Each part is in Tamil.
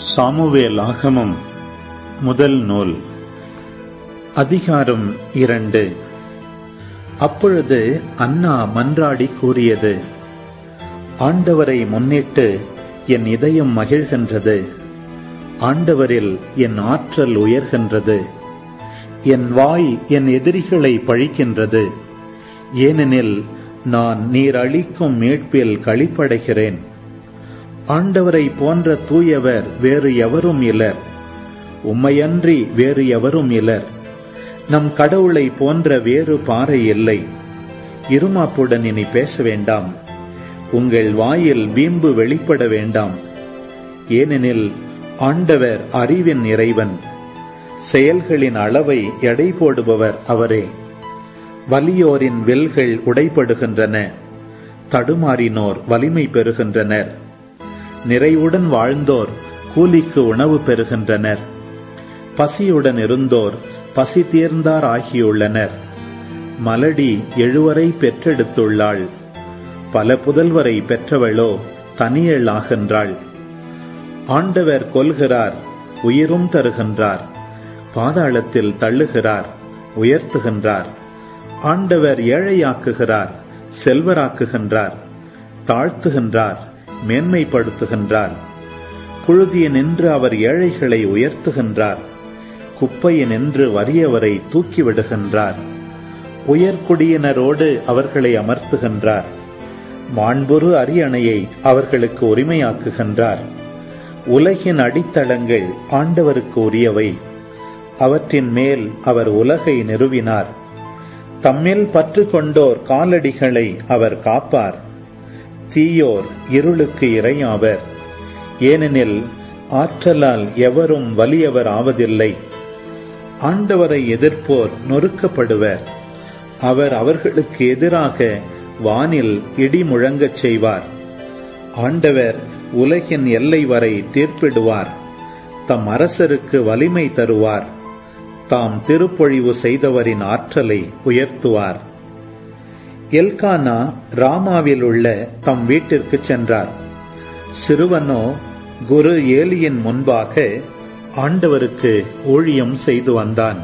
சாமுவேல் ஆகமம் முதல் நூல் அதிகாரம் இரண்டு அப்பொழுது அன்னா மன்றாடி கூறியது ஆண்டவரை முன்னிட்டு என் இதயம் மகிழ்கின்றது ஆண்டவரில் என் ஆற்றல் உயர்கின்றது என் வாய் என் எதிரிகளை பழிக்கின்றது ஏனெனில் நான் நீர் அளிக்கும் மீட்பில் களிப்படைகிறேன் ஆண்டவரை போன்ற தூயவர் வேறு எவரும் இலர் உம்மையன்றி வேறு எவரும் இலர் நம் கடவுளை போன்ற வேறு பாறை இல்லை இருமாப்புடன் இனி பேச வேண்டாம் உங்கள் வாயில் வீம்பு வெளிப்பட வேண்டாம் ஏனெனில் ஆண்டவர் அறிவின் இறைவன் செயல்களின் அளவை எடை போடுபவர் அவரே வலியோரின் வெல்கள் உடைப்படுகின்றன தடுமாறினோர் வலிமை பெறுகின்றனர் நிறைவுடன் வாழ்ந்தோர் கூலிக்கு உணவு பெறுகின்றனர் பசியுடன் இருந்தோர் பசி தீர்ந்தார் ஆகியுள்ளனர் மலடி எழுவரை பெற்றெடுத்துள்ளாள் பல புதல்வரை பெற்றவளோ தனியள் ஆகின்றாள் ஆண்டவர் கொல்கிறார் உயிரும் தருகின்றார் பாதாளத்தில் தள்ளுகிறார் உயர்த்துகின்றார் ஆண்டவர் ஏழையாக்குகிறார் செல்வராக்குகின்றார் தாழ்த்துகின்றார் மேன்மைப்படுத்துகின்றார் புழுதியனின்று அவர் ஏழைகளை உயர்த்துகின்றார் குப்பையினின்று வறியவரை தூக்கிவிடுகின்றார் உயர்குடியினரோடு அவர்களை அமர்த்துகின்றார் மாண்புறு அரியணையை அவர்களுக்கு உரிமையாக்குகின்றார் உலகின் அடித்தளங்கள் ஆண்டவருக்கு உரியவை அவற்றின் மேல் அவர் உலகை நிறுவினார் தம்மில் பற்று கொண்டோர் காலடிகளை அவர் காப்பார் தீயோர் இருளுக்கு இரையாவர் ஏனெனில் ஆற்றலால் எவரும் வலியவர் ஆவதில்லை ஆண்டவரை எதிர்ப்போர் நொறுக்கப்படுவர் அவர் அவர்களுக்கு எதிராக வானில் இடி முழங்கச் செய்வார் ஆண்டவர் உலகின் எல்லை வரை தீர்ப்பிடுவார் தம் அரசருக்கு வலிமை தருவார் தாம் திருப்பொழிவு செய்தவரின் ஆற்றலை உயர்த்துவார் எல்கானா ராமாவில் உள்ள தம் வீட்டிற்கு சென்றார் சிறுவனோ குரு ஏலியின் முன்பாக ஆண்டவருக்கு ஊழியம் செய்து வந்தான்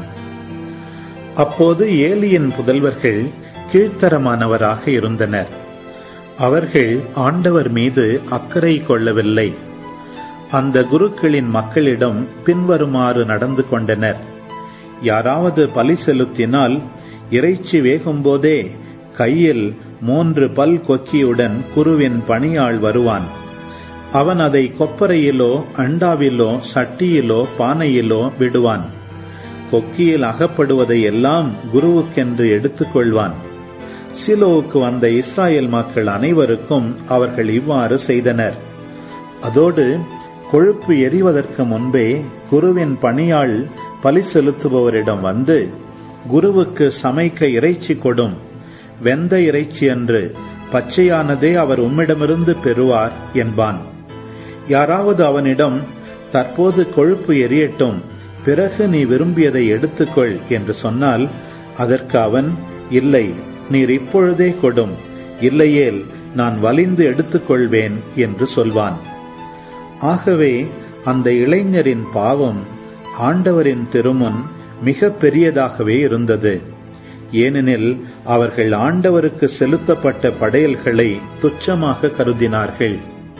அப்போது ஏலியின் புதல்வர்கள் கீழ்த்தரமானவராக இருந்தனர் அவர்கள் ஆண்டவர் மீது அக்கறை கொள்ளவில்லை அந்த குருக்களின் மக்களிடம் பின்வருமாறு நடந்து கொண்டனர் யாராவது பலி செலுத்தினால் இறைச்சி வேகும்போதே கையில் மூன்று பல் கொக்கியுடன் குருவின் பணியாள் வருவான் அவன் அதை கொப்பரையிலோ அண்டாவிலோ சட்டியிலோ பானையிலோ விடுவான் கொக்கியில் அகப்படுவதை எல்லாம் குருவுக்கென்று எடுத்துக்கொள்வான் சிலோவுக்கு வந்த இஸ்ராயல் மக்கள் அனைவருக்கும் அவர்கள் இவ்வாறு செய்தனர் அதோடு கொழுப்பு எரிவதற்கு முன்பே குருவின் பணியாள் பலி செலுத்துபவரிடம் வந்து குருவுக்கு சமைக்க இறைச்சி கொடும் வெந்த இறைச்சி என்று பச்சையானதே அவர் உம்மிடமிருந்து பெறுவார் என்பான் யாராவது அவனிடம் தற்போது கொழுப்பு எரியட்டும் பிறகு நீ விரும்பியதை எடுத்துக்கொள் என்று சொன்னால் அதற்கு அவன் இல்லை நீர் இப்பொழுதே கொடும் இல்லையேல் நான் வலிந்து எடுத்துக்கொள்வேன் என்று சொல்வான் ஆகவே அந்த இளைஞரின் பாவம் ஆண்டவரின் திருமுன் மிக பெரியதாகவே இருந்தது ஏனெனில் அவர்கள் ஆண்டவருக்கு செலுத்தப்பட்ட படையல்களை துச்சமாக கருதினார்கள்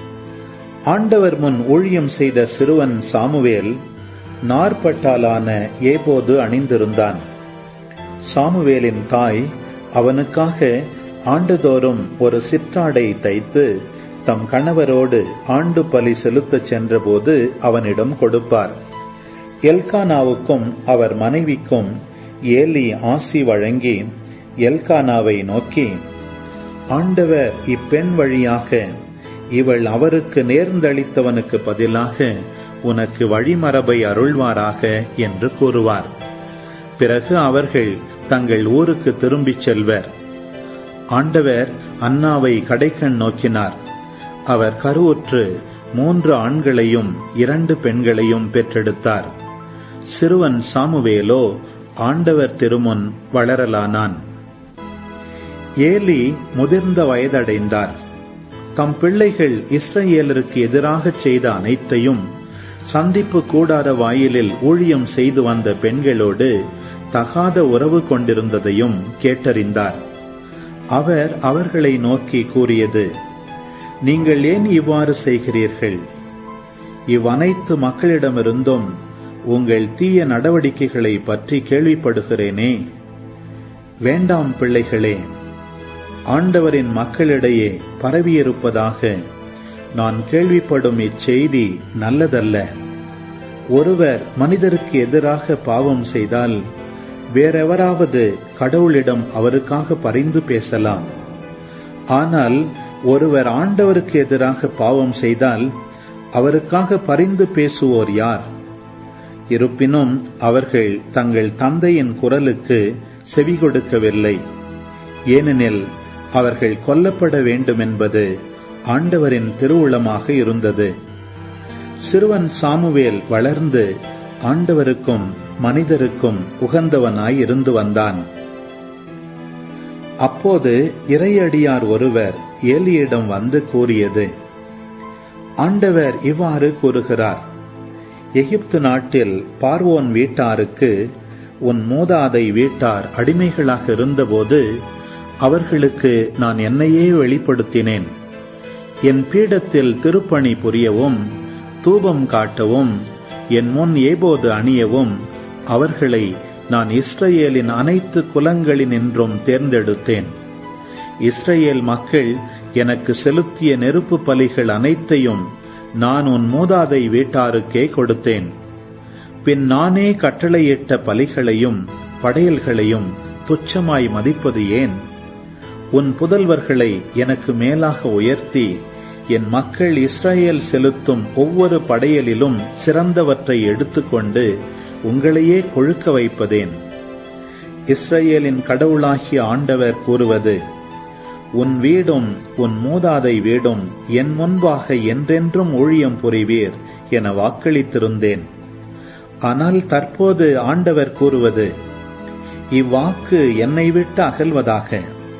ஆண்டவர் முன் ஊழியம் செய்த சிறுவன் சாமுவேல் நார்பட்டாலான ஏபோது அணிந்திருந்தான் சாமுவேலின் தாய் அவனுக்காக ஆண்டுதோறும் ஒரு சிற்றாடை தைத்து தம் கணவரோடு ஆண்டு பலி செலுத்தச் சென்றபோது அவனிடம் கொடுப்பார் எல்கானாவுக்கும் அவர் மனைவிக்கும் ஏலி ஆசி வழங்கி எல்கானாவை நோக்கி ஆண்டவர் இப்பெண் வழியாக இவள் அவருக்கு நேர்ந்தளித்தவனுக்கு பதிலாக உனக்கு வழிமரபை அருள்வாராக என்று கூறுவார் பிறகு அவர்கள் தங்கள் ஊருக்கு திரும்பிச் செல்வர் ஆண்டவர் அன்னாவை கடைக்கண் நோக்கினார் அவர் கருவுற்று மூன்று ஆண்களையும் இரண்டு பெண்களையும் பெற்றெடுத்தார் சிறுவன் சாமுவேலோ ஆண்டவர் திருமுன் வளரலானான் ஏலி முதிர்ந்த வயதடைந்தார் தம் பிள்ளைகள் இஸ்ரேலருக்கு எதிராகச் செய்த அனைத்தையும் சந்திப்பு கூடார வாயிலில் ஊழியம் செய்து வந்த பெண்களோடு தகாத உறவு கொண்டிருந்ததையும் கேட்டறிந்தார் அவர் அவர்களை நோக்கி கூறியது நீங்கள் ஏன் இவ்வாறு செய்கிறீர்கள் இவ்வனைத்து மக்களிடமிருந்தும் உங்கள் தீய நடவடிக்கைகளை பற்றி கேள்விப்படுகிறேனே வேண்டாம் பிள்ளைகளே ஆண்டவரின் மக்களிடையே பரவியிருப்பதாக நான் கேள்விப்படும் இச்செய்தி நல்லதல்ல ஒருவர் மனிதருக்கு எதிராக பாவம் செய்தால் வேறெவராவது கடவுளிடம் அவருக்காக பரிந்து பேசலாம் ஆனால் ஒருவர் ஆண்டவருக்கு எதிராக பாவம் செய்தால் அவருக்காக பரிந்து பேசுவோர் யார் இருப்பினும் அவர்கள் தங்கள் தந்தையின் குரலுக்கு செவி கொடுக்கவில்லை ஏனெனில் அவர்கள் கொல்லப்பட வேண்டுமென்பது ஆண்டவரின் திருவுளமாக இருந்தது சிறுவன் சாமுவேல் வளர்ந்து ஆண்டவருக்கும் மனிதருக்கும் உகந்தவனாய் இருந்து வந்தான் அப்போது இறையடியார் ஒருவர் ஏலியிடம் வந்து கூறியது ஆண்டவர் இவ்வாறு கூறுகிறார் எகிப்து நாட்டில் பார்வோன் வீட்டாருக்கு உன் மூதாதை வீட்டார் அடிமைகளாக இருந்தபோது அவர்களுக்கு நான் என்னையே வெளிப்படுத்தினேன் என் பீடத்தில் திருப்பணி புரியவும் தூபம் காட்டவும் என் முன் ஏபோது அணியவும் அவர்களை நான் இஸ்ரேலின் அனைத்து குலங்களினின்றும் தேர்ந்தெடுத்தேன் இஸ்ரேல் மக்கள் எனக்கு செலுத்திய நெருப்பு பலிகள் அனைத்தையும் நான் உன் மூதாதை வீட்டாருக்கே கொடுத்தேன் பின் நானே கட்டளையிட்ட பலிகளையும் படையல்களையும் துச்சமாய் மதிப்பது ஏன் உன் புதல்வர்களை எனக்கு மேலாக உயர்த்தி என் மக்கள் இஸ்ரேல் செலுத்தும் ஒவ்வொரு படையலிலும் சிறந்தவற்றை எடுத்துக்கொண்டு உங்களையே கொழுக்க வைப்பதேன் இஸ்ரேலின் கடவுளாகிய ஆண்டவர் கூறுவது உன் வீடும் உன் மூதாதை வீடும் என் முன்பாக என்றென்றும் ஊழியம் புரிவீர் என வாக்களித்திருந்தேன் ஆனால் தற்போது ஆண்டவர் கூறுவது இவ்வாக்கு என்னை விட்டு அகல்வதாக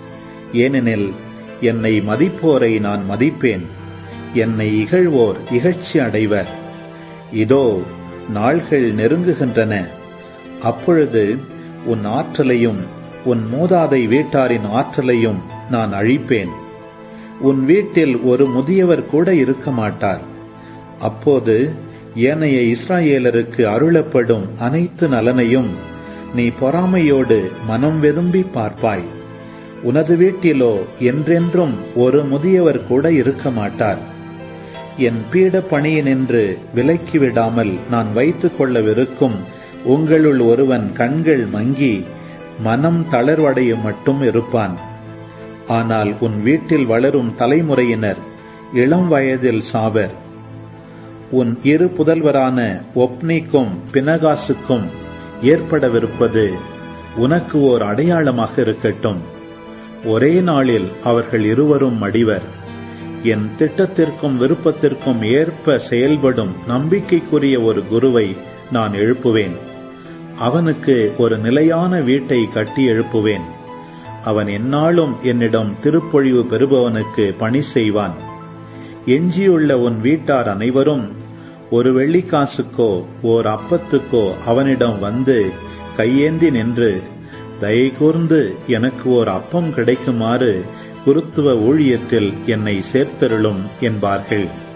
ஏனெனில் என்னை மதிப்போரை நான் மதிப்பேன் என்னை இகழ்வோர் இகழ்ச்சி அடைவர் இதோ நாள்கள் நெருங்குகின்றன அப்பொழுது உன் ஆற்றலையும் உன் மூதாதை வீட்டாரின் ஆற்றலையும் நான் அழிப்பேன் உன் வீட்டில் ஒரு முதியவர் கூட இருக்க மாட்டார் அப்போது ஏனைய இஸ்ராயேலருக்கு அருளப்படும் அனைத்து நலனையும் நீ பொறாமையோடு மனம் வெதும்பி பார்ப்பாய் உனது வீட்டிலோ என்றென்றும் ஒரு முதியவர் கூட இருக்க மாட்டார் என் பீட பணியினின்று விலக்கிவிடாமல் நான் வைத்துக் கொள்ளவிருக்கும் உங்களுள் ஒருவன் கண்கள் மங்கி மனம் தளர்வடையும் மட்டும் இருப்பான் ஆனால் உன் வீட்டில் வளரும் தலைமுறையினர் இளம் வயதில் சாவர் உன் இரு புதல்வரான ஒப்னிக்கும் பினகாசுக்கும் ஏற்படவிருப்பது உனக்கு ஓர் அடையாளமாக இருக்கட்டும் ஒரே நாளில் அவர்கள் இருவரும் மடிவர் என் திட்டத்திற்கும் விருப்பத்திற்கும் ஏற்ப செயல்படும் நம்பிக்கைக்குரிய ஒரு குருவை நான் எழுப்புவேன் அவனுக்கு ஒரு நிலையான வீட்டை கட்டி எழுப்புவேன் அவன் எந்நாளும் என்னிடம் திருப்பொழிவு பெறுபவனுக்கு பணி செய்வான் எஞ்சியுள்ள உன் வீட்டார் அனைவரும் ஒரு வெள்ளிக்காசுக்கோ ஓர் அப்பத்துக்கோ அவனிடம் வந்து கையேந்தி நின்று தயை கூர்ந்து எனக்கு ஓர் அப்பம் கிடைக்குமாறு குருத்துவ ஊழியத்தில் என்னை சேர்த்தருளும் என்பார்கள்